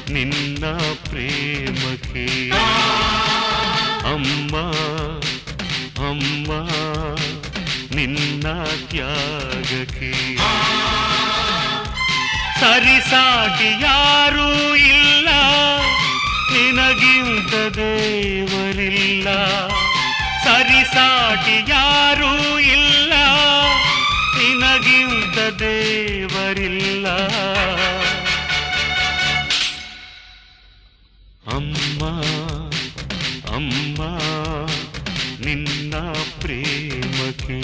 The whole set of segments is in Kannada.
ನಿನ್ನ ಪ್ರೇಮಕ್ಕೆ ಅಮ್ಮ ಅಮ್ಮ ನಿನ್ನ ತ್ಯಾಗಕ್ಕೆ ಸರಿಸಾಟಿ ಯಾರೂ ಇಲ್ಲ ನಿನಗಿಂತ ದೇವರಿಲ್ಲ ಸರಿಸಾಟಿ ಯಾರೂ ಇಲ್ಲ ನಿನಗಿಂತ ದೇವರಿಲ್ಲ ಅಮ್ಮ ಅಮ್ಮ ನಿನ್ನ ಪ್ರೇಮಕ್ಕೆ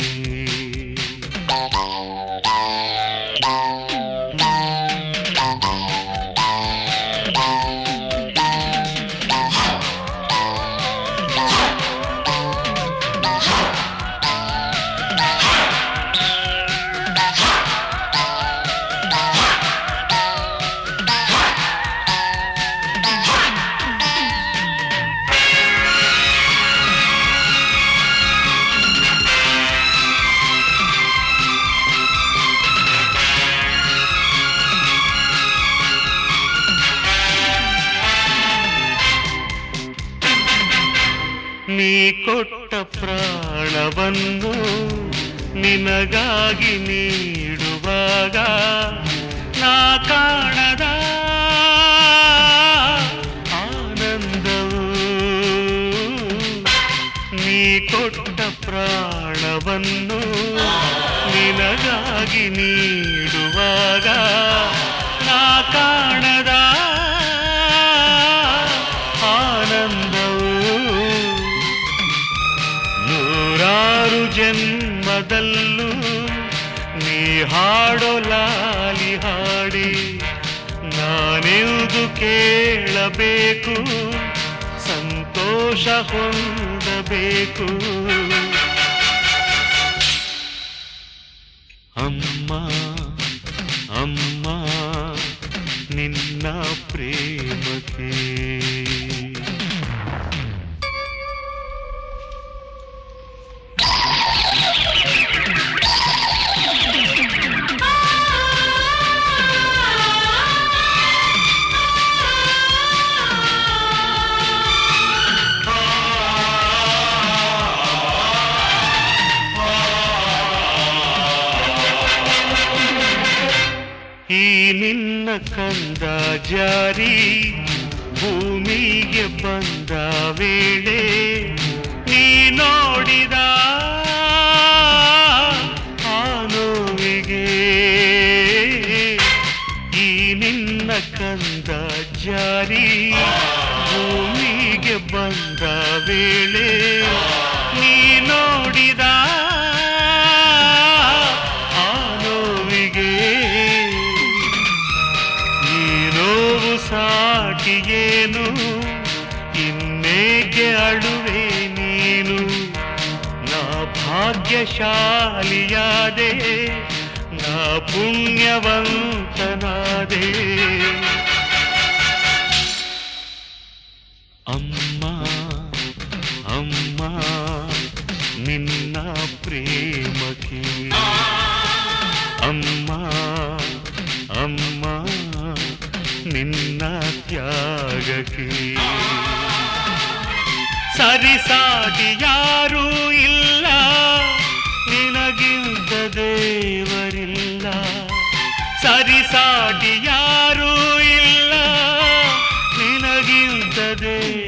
ನೀ ಕೊಟ್ಟ ಪ್ರಾಣವನ್ನು ನಿನಗಾಗಿ ನೀಡುವಾಗ ನಾ ಕಾಣದ ಆನಂದವು ನೀ ಕೊಟ್ಟ ಪ್ರಾಣವನ್ನು ನಿನಗಾಗಿ ನೀಡುವಾಗ ನಾ ಕಾಣದ ಆನಂದವು ನೂರಾರು ಜನ್ಮದಲ್ಲೂ ನೀ ಹಾಡೋ ಲಾಲಿ ಹಾಡಿ ನಾನೆಂದು ಕೇಳಬೇಕು ಸಂತೋಷ ಹೊಂದಬೇಕು ಅಮ್ಮ ಅಮ್ಮ ನಿನ್ನ ಪ್ರೇಮಕ್ಕೆ ಈ ನಿನ್ನ ಕಂದ ಜಾರಿ ಭೂಮಿಗೆ ಬಂದ ವೇಳೆ ನೀ ನೋಡಿದ ಆ ನೋವಿಗೆ ಈ ನಿನ್ನ ಕಂದ ಜಾರಿ ಭೂಮಿಗೆ ಬಂದ ವೇಳೆ ನೀ ನೋಡಿದ ಆ ನೋವಿಗೆ ಈ ನೋವು ಸಾಟಿಯೇನು ಇನ್ನೇಕೆ ಅಳುವೆ ನೀನು ನಾ ಭಾಗ್ಯಶಾಲಿಯಾದೆ ನಾ ಪುಣ್ಯವಂತನಾದೆ ಅಮ್ಮ ಅಮ್ಮ ನಿನ್ನ ಪ್ರೇಮಕ್ಕೆ ಅಮ್ಮ ಅಮ್ಮ ನಿನ್ನ ತ್ಯಾಗಕ್ಕೆ ಸರಿಸಾಟಿ ಯಾರೂ ಇಲ್ಲ ನಿನಗಿಂತ ದೇವರಿಲ್ಲ ಸರಿಸಾಟಿ ಯಾರೂ ಇಲ್ಲ ನಿನಗಿಂತ ದೇವ